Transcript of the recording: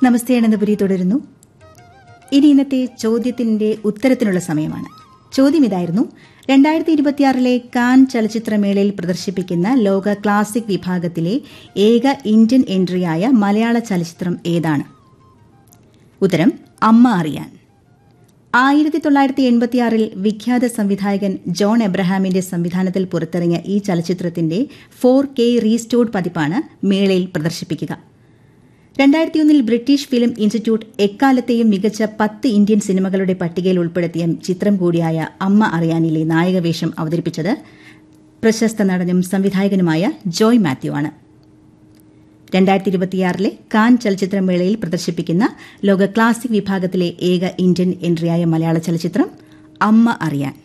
നമസ്തേ അനന്തപുരി തുടരുന്നു ഇനി ഇന്നത്തെ ചോദ്യത്തിന്റെ ഉത്തരത്തിനുള്ള സമയമാണ് ചോദ്യം ഇതായിരുന്നു രണ്ടായിരത്തി ഇരുപത്തിയാറിലെ കാൻ ചലച്ചിത്രമേളയിൽ പ്രദർശിപ്പിക്കുന്ന ലോക ക്ലാസിക് വിഭാഗത്തിലെ ഏക ഇന്ത്യൻ എൻട്രിയായ മലയാള ചലച്ചിത്രം ഏതാണ് ഉത്തരം അമ്മ അറിയാൻ ആയിരത്തി തൊള്ളായിരത്തി എൺപത്തിയാറിൽ വിഖ്യാത സംവിധായകൻ ജോൺ എബ്രഹാമിന്റെ സംവിധാനത്തിൽ പുറത്തിറങ്ങിയ ഈ ചലച്ചിത്രത്തിന്റെ ഫോർ കെ റീസ്റ്റോർഡ് പതിപ്പാണ് മേളയിൽ പ്രദർശിപ്പിക്കുക രണ്ടായിരത്തിയൊന്നിൽ ബ്രിട്ടീഷ് ഫിലിം ഇൻസ്റ്റിറ്റ്യൂട്ട് എക്കാലത്തെയും മികച്ച പത്ത് ഇന്ത്യൻ സിനിമകളുടെ പട്ടികയിൽ ഉൾപ്പെടുത്തിയ ചിത്രം കൂടിയായ അമ്മ അറിയാനിലെ നായകവേഷം അവതരിപ്പിച്ചത് പ്രശസ്ത നടനും സംവിധായകനുമായ ജോയ് മാത്യു ആണ് രണ്ടായിരത്തി ഇരുപത്തിയാറിലെ കാൻ ചലച്ചിത്രമേളയിൽ പ്രദർശിപ്പിക്കുന്ന ലോക ക്ലാസിക് വിഭാഗത്തിലെ ഏക ഇന്ത്യൻ എൻട്രിയായ മലയാള ചലച്ചിത്രം അമ്മ അറിയാൻ